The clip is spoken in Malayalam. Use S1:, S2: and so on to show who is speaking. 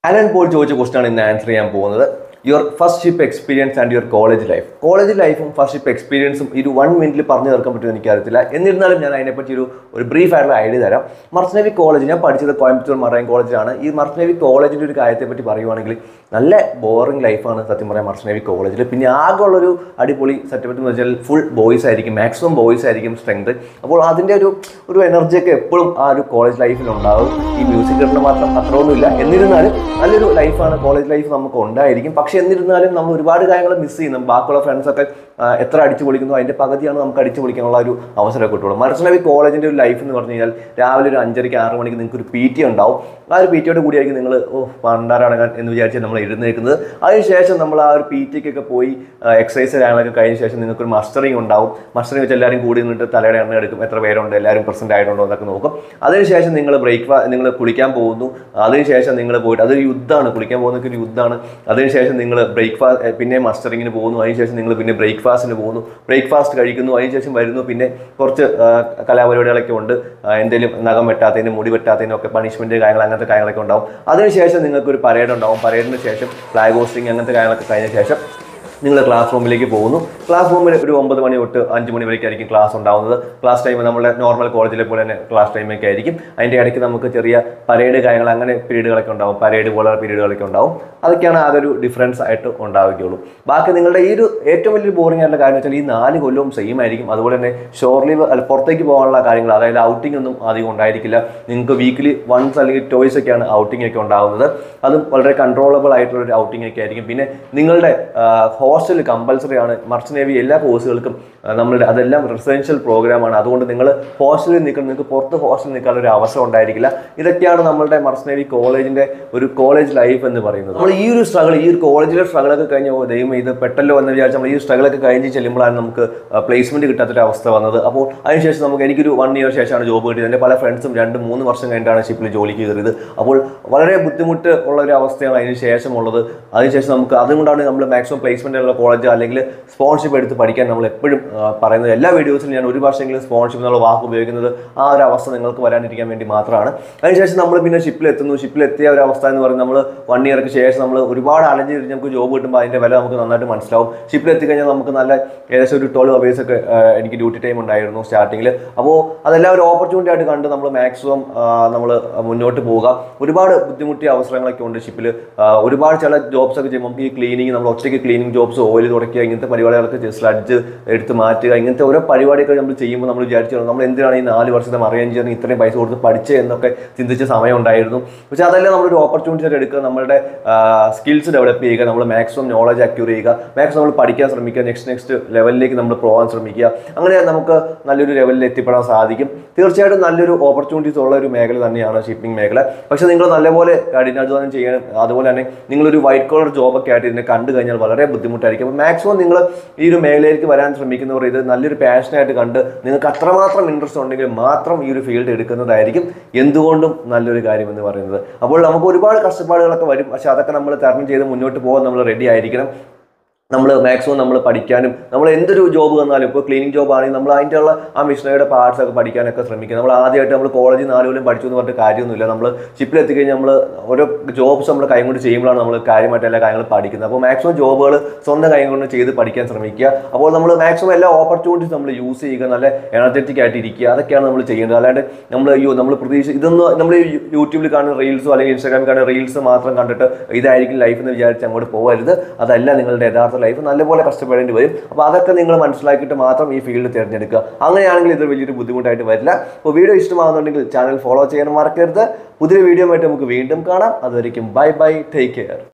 S1: അലൻ പോൾ ചോദിച്ച ക്വസ്റ്റാണ് ഇന്ന് ആൻസർ ചെയ്യാൻ പോകുന്നത് your first ship experience and your college life college ലൈഫും ഫസ്റ്റ് ഷിപ്പ് എക്സ്പീരിയൻസും ഈ ഒരു വൺ മിനിറ്റിൽ പറഞ്ഞു തീർക്കാൻ പറ്റുമെന്ന് എനിക്കറിയത്തില്ല എന്നിരുന്നാലും ഞാൻ അതിനെപ്പറ്റി ഒരു ഒരു ബ്രീഫ് ആയിട്ടുള്ള ഐഡിയ തരാം മർച്ച് നേവി കോളേജ് ഞാൻ പഠിച്ചത് കോയമ്പത്തൂർ മറൈൻ കോളേജിലാണ് ഈ മർച്ച് നേവി കോളേജിൻ്റെ ഒരു കാര്യത്തെ പറ്റി പറയുവാണെങ്കിൽ നല്ല ബോറിംഗ് ലൈഫാണ് സത്യം പറയാം മർച്ച് നേവി കോളേജിൽ പിന്നെ ആകെ ഉള്ളൊരു അടിപൊളി സെറ്റപ്പ് എന്ന് വെച്ചാൽ ഫുൾ ബോയ്സ് ആയിരിക്കും മാക്സിമം ബോയ്സ് ആയിരിക്കും സ്ട്രെങ്ത് അപ്പോൾ അതിൻ്റെ ഒരു ഒരു എനർജിയൊക്കെ എപ്പോഴും ആ ഒരു കോളേജ് ലൈഫിൽ ഉണ്ടാവും ഈ മ്യൂസിക് കിട്ടുന്ന മാത്രം അത്രയൊന്നുമില്ല എന്നിരുന്നാലും നല്ലൊരു ലൈഫാണ് കോളേജ് ലൈഫ് നമുക്ക് ഉണ്ടായിരിക്കും പക്ഷെ എന്നിരുന്നാലും നമ്മൾ ഒരുപാട് കാര്യങ്ങൾ മിസ് ചെയ്യുന്നു ബാക്കിയുള്ള ഫ്രണ്ട്സൊക്കെ എത്ര അടിച്ചു പൊളിക്കുന്നു അതിൻ്റെ പകുതിയാണ് നമുക്ക് അടിച്ചു പൊളിക്കാനുള്ള ഒരു അവസരം കിട്ടുള്ളൂ മറിച്ച് കോളേജിൻ്റെ ഒരു ലൈഫ് എന്ന് പറഞ്ഞു കഴിഞ്ഞാൽ രാവിലെ ഒരു അഞ്ചരയ്ക്ക് ആറ് മണിക്ക് നിങ്ങൾക്ക് ഒരു പി ടി ഉണ്ടാവും ആ ഒരു പി ടിയോട് കൂടിയായിരിക്കും നിങ്ങൾ ഓ പണ്ടാരടങ്ങാൻ എന്ന് വിചാരിച്ച് നമ്മൾ എഴുന്നേൽക്കുന്നത് അതിനുശേഷം നമ്മൾ ആ ഒരു പി ടിക്കൊക്കെ പോയി എക്സസൈസ് കാര്യങ്ങളൊക്കെ കഴിഞ്ഞ ശേഷം നിങ്ങൾക്ക് ഒരു മസ്റ്ററിങ് ഉണ്ടാവും മസ്റ്ററിങ് വെച്ച് എല്ലാവരും കൂടി നിന്നിട്ട് തലയുടെ എണ്ണ എടുക്കും എത്ര പേരുണ്ട് എല്ലാവരും പ്രസന്റ് ആയിട്ടുണ്ടോ എന്നൊക്കെ നോക്കും അതിനുശേഷം നിങ്ങൾ ബ്രേക്ക്ഫാസ്റ്റ് നിങ്ങൾ കുളിക്കാൻ പോകുന്നു അതിനുശേഷം നിങ്ങൾ പോയിട്ട് അതൊരു യുദ്ധമാണ് കുളിക്കാൻ പോകുന്നൊക്കെ ഒരു യുദ്ധമാണ് അതിനുശേഷം നിങ്ങൾ ബ്രേക്ക്ഫാസ്റ്റ് പിന്നെ മസ്റ്ററിങ്ങിന് പോകുന്നു അതിനുശേഷം നിങ്ങൾ പിന്നെ ബ്രേക്ക്ഫാസ്റ്റിന് പോകുന്നു ബ്രേക്ക്ഫാസ്റ്റ് കഴിക്കുന്നു അതിനുശേഷം വരുന്നു പിന്നെ കുറച്ച് ആ, കലാപരിപാടികളൊക്കെ ഉണ്ട് ആ, എന്തെങ്കിലും നഖം വെട്ടാത്തതിന് മുടി വെട്ടാത്തതിനും ഒക്കെ പണിഷ്മെന്റ് കാര്യങ്ങൾ അങ്ങനത്തെ കാര്യങ്ങളൊക്കെ ഉണ്ടാവും അതിനുശേഷം നിങ്ങൾക്ക് ഒരു പരേഡ് ഉണ്ടാവും പരേഡിന് ശേഷം ഫ്ലാഗ് ഹോസ്റ്റിംഗ് അങ്ങനത്തെ കാര്യങ്ങളൊക്കെ കഴിഞ്ഞ ശേഷം നിങ്ങൾ ക്ലാസ് റൂമിലേക്ക് പോകുന്നു ക്ലാസ് റൂമിൽ ഒരു ഒമ്പത് മണി തൊട്ട് അഞ്ച് മണി വരെയൊക്കെയായിരിക്കും ക്ലാസ് ഉണ്ടാവുന്നത് ക്ലാസ് ടൈം നമ്മുടെ നോർമൽ കോളേജിലെ പോലെ തന്നെ ക്ലാസ് ടൈമൊക്കെ ആയിരിക്കും അതിൻ്റെ ഇടയ്ക്ക് നമുക്ക് ചെറിയ പരേഡ് കാര്യങ്ങൾ അങ്ങനെ പീരീഡുകളൊക്കെ ഉണ്ടാവും പരേഡ് പോലുള്ള പീരീഡുകളൊക്കെ ഉണ്ടാവും അതൊക്കെയാണ് ആകെ ഒരു ഡിഫറൻസ് ആയിട്ട് ഉണ്ടാവുകയുള്ളൂ ബാക്കി നിങ്ങളുടെ ഈ ഒരു ഏറ്റവും വലിയൊരു ബോറിംഗ് ആയിട്ടുള്ള കാര്യം വെച്ചാൽ ഈ നാല് കൊല്ലവും സെയിം ആയിരിക്കും അതുപോലെ തന്നെ ഷോർ ലീവ് അല്ല പുറത്തേക്ക് പോകാനുള്ള കാര്യങ്ങൾ അതായത് ഔട്ടിംഗ് ഒന്നും അധികം ഉണ്ടായിരിക്കില്ല നിങ്ങൾക്ക് വീക്കിലി വൺസ് അല്ലെങ്കിൽ ടോയ്സ് ഒക്കെയാണ് ഔട്ടിംഗ് ഒക്കെ ഉണ്ടാവുന്നത് അതും വളരെ കൺട്രോളബിൾ ആയിട്ടുള്ള ഒരു ഔട്ടിംഗ് ഒക്കെ ആയിരിക്കും പിന്നെ നിങ്ങളുടെ ഹോസ്റ്റൽ കമ്പൽസറി ആണ് മർച്ച് നേവി എല്ലാ കോഴ്സുകൾക്കും ആ, നമ്മളുടെ അതെല്ലാം റെസിഡൻഷ്യൽ പ്രോഗ്രാമാണ് അതുകൊണ്ട് നിങ്ങൾ ഹോസ്റ്റലിൽ നിൽക്കുന്ന നിങ്ങൾക്ക് പുറത്ത് ഹോസ്റ്റലിൽ നിൽക്കാനുള്ള ഒരു അവസരം ഉണ്ടായിരിക്കില്ല ഇതൊക്കെയാണ് നമ്മളുടെ മർച്ച് നേവി കോളേജിന്റെ ഒരു കോളേജ് ലൈഫ് എന്ന് പറയുന്നത് നമ്മൾ ഈ ഒരു സ്ട്രഗിൾ ഈ ഒരു കോളേജിലെ സ്ട്രഗിളൊക്കെ കഴിഞ്ഞ് ഓ ദൈവം ഇത് പെട്ടല്ലോ എന്ന് വിചാരിച്ച് നമ്മൾ ഈ സ്ട്രഗിളൊക്കെ കഴിഞ്ഞ് ചെല്ലുമ്പോഴാണ് നമുക്ക് പ്ലേസ്മെന്റ് കിട്ടാത്തൊരു അവസ്ഥ വന്നത് അപ്പോൾ അതിനുശേഷം നമുക്ക് എനിക്കൊരു വൺ ഇയർ ശേഷമാണ് ജോബ് കിട്ടിയത് എൻ്റെ പല ഫ്രണ്ട്സും രണ്ട് മൂന്ന് വർഷം കഴിഞ്ഞിട്ടാണ് ഷിപ്പിൽ ജോലിക്ക് കയറിയത് അപ്പോൾ വളരെ ബുദ്ധിമുട്ട് ഉള്ള ഒരു അവസ്ഥയാണ് അതിന് ശേഷമുള്ളത് അതിനുശേഷം നമുക്ക് അതുകൊണ്ടാണ് നമ്മൾ മാക്സിമം പ്ലേസ്മെന്റ് ഉള്ള കോളേജ് അല്ലെങ്കിൽ സ്പോൺഷിപ്പ് എടുത്ത് പഠിക്കാൻ നമ്മൾ എപ്പോഴും ആ, പറയുന്നത് എല്ലാ വീഡിയോസിലും ഞാൻ ഒരു വർഷമെങ്കിലും സ്പോൺഷിപ്പ് എന്നുള്ള വാക്ക് ഉപയോഗിക്കുന്നത് ആ ഒരു അവസ്ഥ നിങ്ങൾക്ക് വരാനിരിക്കാൻ വേണ്ടി മാത്രമാണ് അതിനുശേഷം നമ്മൾ പിന്നെ ഷിപ്പിൽ എത്തുന്നു ഷിപ്പിൽ എത്തിയ ഒരു അവസ്ഥ എന്ന് പറയുന്നത് നമ്മൾ വൺ ഇയർക്ക് ശേഷം നമ്മൾ ഒരുപാട് അലഞ്ഞ് തിരിഞ്ഞ് നമുക്ക് ജോബ് കിട്ടുമ്പോൾ അതിൻ്റെ വില നമുക്ക് നന്നായിട്ട് മനസ്സിലാവും ഷിപ്പിൽ എത്തിക്കഴിഞ്ഞാൽ നമുക്ക് നല്ല ഏകദേശം ഒരു ട്വൽവ് അവേഴ്സ് ഒക്കെ ആ, എനിക്ക് ഡ്യൂട്ടി ടൈം ഉണ്ടായിരുന്നു സ്റ്റാർട്ടിങ്ങിൽ അപ്പോൾ അതെല്ലാം ഒരു ഓപ്പർച്യൂണിറ്റി ആയിട്ട് കണ്ട് നമ്മൾ മാക്സിമം നമ്മൾ മുന്നോട്ട് പോവുക ഒരുപാട് ബുദ്ധിമുട്ടിയ അവസരങ്ങളൊക്കെ ഉണ്ട് ഷിപ്പിൽ ഒരുപാട് ചില ജോബ്സ് ഒക്കെ ചെയ്യുമ്പോൾ നമുക്ക് ഈ ക്ലീനിങ് നമ്മൾ ഒറ്റയ്ക്ക് ക്ലീനിങ് ജോബ്സ് ഓയിൽ തുടയ്ക്കുക ഇങ്ങനത്തെ പരിപാടികളൊക്കെ സ്ലഡ്ജ് എടുത്ത് മാറ്റുക ഇങ്ങനത്തെ ഓരോ പരിപാടിയൊക്കെ നമ്മൾ ചെയ്യുമ്പോൾ നമ്മൾ വിചാരിച്ചു നമ്മൾ എന്തിനാണ് ഈ നാല് വർഷത്തെ മറിയാൻ എഞ്ചിനീയറിംഗ് ഇത്രയും പൈസ കൊടുത്ത് പഠിച്ചത് എന്നൊക്കെ ചിന്തിച്ച സമയം ഉണ്ടായിരുന്നു പക്ഷേ അതെല്ലാം നമ്മളൊരു ഓപ്പർച്യൂണിറ്റി ആയിട്ട് എടുക്കുക നമ്മുടെ സ്കിൽസ് ഡെവലപ്പ് ചെയ്യുക നമ്മൾ മാക്സിമം നോളജ് അക്യൂർ ചെയ്യുക മാക്സിമം നമ്മൾ പഠിക്കാൻ ശ്രമിക്കുക നെക്സ്റ്റ് നെക്സ്റ്റ് ലെവലിലേക്ക് നമ്മൾ പോകാൻ ശ്രമിക്കുക അങ്ങനെ നമുക്ക് നല്ലൊരു ലെവലിൽ എത്തിപ്പെടാൻ സാധിക്കും തീർച്ചയായിട്ടും നല്ലൊരു ഓപ്പർച്യൂണിറ്റീസ് ഉള്ള ഒരു മേഖല തന്നെയാണ് ഷിപ്പിംഗ് മേഖല പക്ഷേ നിങ്ങൾ നല്ലപോലെ കഠിനാധ്വാനം ചെയ്യാൻ അതുപോലെ തന്നെ നിങ്ങളൊരു വൈറ്റ് കോളർ ജോബൊക്കെ ആയിട്ട് ഇതിനെ കണ്ടു കഴിഞ്ഞാൽ വളരെ ബുദ്ധിമുട്ടായിരിക്കും അപ്പോൾ മാക്സിമം നിങ്ങൾ ഈ ഒരു മേഖലയിലേക്ക് വരാൻ ശ്രമിക്കുന്നവർ ഇത് നല്ലൊരു പാഷനായിട്ട് കണ്ട് നിങ്ങൾക്ക് അത്രമാത്രം ഇൻട്രസ്റ്റ് ഉണ്ടെങ്കിൽ മാത്രം ഈ ഒരു ഫീൽഡ് എടുക്കുന്നതായിരിക്കും എന്തുകൊണ്ടും നല്ലൊരു കാര്യം എന്ന് പറയുന്നത് അപ്പോൾ നമുക്ക് ഒരുപാട് കഷ്ടപ്പാടുകളൊക്കെ വരും പക്ഷെ അതൊക്കെ നമ്മൾ തരണം ചെയ്ത് മുന്നോട്ട് പോകാൻ നമ്മൾ റെഡി ആയിരിക്കണം നമ്മൾ മാക്സിമം നമ്മൾ പഠിക്കാനും നമ്മൾ എന്തൊരു ജോബ് വന്നാലും ഇപ്പോൾ ക്ലീനിങ് ജോബ് ആണെങ്കിൽ നമ്മൾ അതിൻ്റെ ഉള്ള ആ മിഷനറിയുടെ പാർട്സ് ഒക്കെ പഠിക്കാനൊക്കെ ശ്രമിക്കുക നമ്മൾ ആദ്യമായിട്ട് നമ്മൾ കോളേജിൽ നാല് കൊല്ലം പഠിച്ചു എന്ന് പറഞ്ഞിട്ട് കാര്യമൊന്നുമില്ല നമ്മൾ ഷിപ്പിൽ എത്തിക്കഴിഞ്ഞാൽ നമ്മൾ ഓരോ ജോബ്സ് നമ്മൾ കൈ കൊണ്ട് ചെയ്യുമ്പോഴാണ് നമ്മൾ കാര്യമായിട്ട് എല്ലാ കാര്യങ്ങളും പഠിക്കുന്നത് അപ്പോൾ മാക്സിമം ജോബുകൾ സ്വന്തം കൈ കൊണ്ട് ചെയ്ത് പഠിക്കാൻ ശ്രമിക്കുക അപ്പോൾ നമ്മൾ മാക്സിമം എല്ലാ ഓപ്പർച്യൂണിറ്റീസ് നമ്മൾ യൂസ് ചെയ്യുക നല്ല എനർജറ്റിക് ആയിട്ട് ഇരിക്കുക അതൊക്കെയാണ് നമ്മൾ ചെയ്യേണ്ടത് അല്ലാണ്ട് നമ്മൾ അയ്യോ നമ്മൾ പ്രതീക്ഷ ഇതൊന്നും നമ്മൾ യൂട്യൂബിൽ കാണുന്ന റീൽസോ അല്ലെങ്കിൽ ഇൻസ്റ്റാഗ്രാമിൽ കാണുന്ന റീൽസ് മാത്രം കണ്ടിട്ട് ഇതായിരിക്കും ലൈഫ് എന്ന് വിചാരിച്ച് അങ്ങോട്ട് പോകരുത് അതല്ല നിങ്ങളുടെ യഥാർത്ഥ ലൈഫ് നല്ലപോലെ കഷ്ടപ്പെടേണ്ടി വരും അപ്പോൾ അതൊക്കെ നിങ്ങൾ മനസ്സിലാക്കിയിട്ട് മാത്രം ഈ ഫീൽഡ് തിരഞ്ഞെടുക്കുക അങ്ങനെയാണെങ്കിൽ ഇത് വലിയൊരു ബുദ്ധിമുട്ടായിട്ട് വരില്ല അപ്പോൾ വീഡിയോ ഇഷ്ടമാകുന്നുണ്ടെങ്കിൽ ചാനൽ ഫോളോ ചെയ്യാൻ മറക്കരുത് പുതിയ വീഡിയോ ആയിട്ട് നമുക്ക് വീണ്ടും കാണാം അതുവരെയും ബൈ ബൈ ടേക്ക് കെയർ